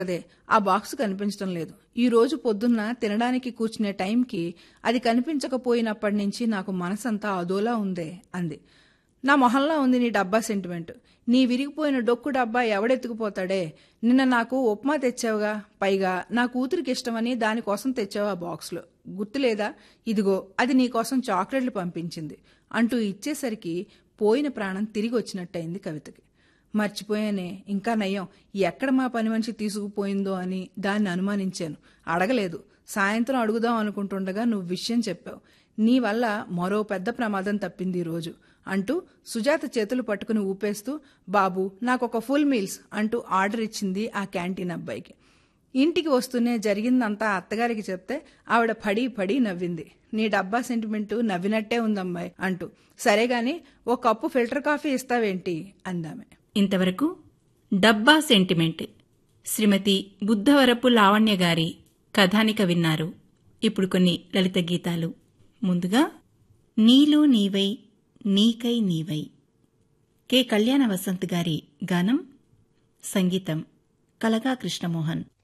అదే ఆ బాక్స్ కనిపించడం లేదు ఈ రోజు పొద్దున్న తినడానికి కూర్చునే టైంకి అది కనిపించకపోయినప్పటి నుంచి నాకు మనసంతా అదోలా ఉందే అంది నా మొహంలా ఉంది నీ డబ్బా సెంటిమెంట్ నీ విరిగిపోయిన డొక్కు డబ్బా ఎవడెత్తుకుపోతాడే నిన్న నాకు ఉప్మా తెచ్చావుగా పైగా నా కూతురికి ఇష్టమని దానికోసం తెచ్చావు ఆ బాక్స్లో గుర్తులేదా ఇదిగో అది నీకోసం చాక్లెట్లు పంపించింది అంటూ ఇచ్చేసరికి పోయిన ప్రాణం తిరిగి వచ్చినట్టయింది కవితకి మర్చిపోయానే ఇంకా నయ్యం ఎక్కడ మా పని మనిషి తీసుకుపోయిందో అని దాన్ని అనుమానించాను అడగలేదు సాయంత్రం అడుగుదాం అనుకుంటుండగా నువ్వు విషయం చెప్పావు నీ వల్ల మరో పెద్ద ప్రమాదం తప్పింది ఈ రోజు అంటూ సుజాత చేతులు పట్టుకుని ఊపేస్తూ బాబు నాకొక ఫుల్ మీల్స్ అంటూ ఆర్డర్ ఇచ్చింది ఆ క్యాంటీన్ అబ్బాయికి ఇంటికి వస్తూనే జరిగిందంతా అత్తగారికి చెప్తే ఆవిడ పడి పడి నవ్వింది నీ డబ్బా సెంటిమెంటు నవ్వినట్టే ఉందమ్మాయి అంటూ సరే గాని ఓ కప్పు ఫిల్టర్ కాఫీ ఇస్తావేంటి అందామె ఇంతవరకు డబ్బా సెంటిమెంట్ శ్రీమతి బుద్ధవరపు లావణ్య గారి కథానిక విన్నారు ఇప్పుడు కొన్ని లలిత గీతాలు ముందుగా నీలో నీవై నీకై నీవై కె కళ్యాణ వసంత్ గారి గానం సంగీతం కలగా కృష్ణమోహన్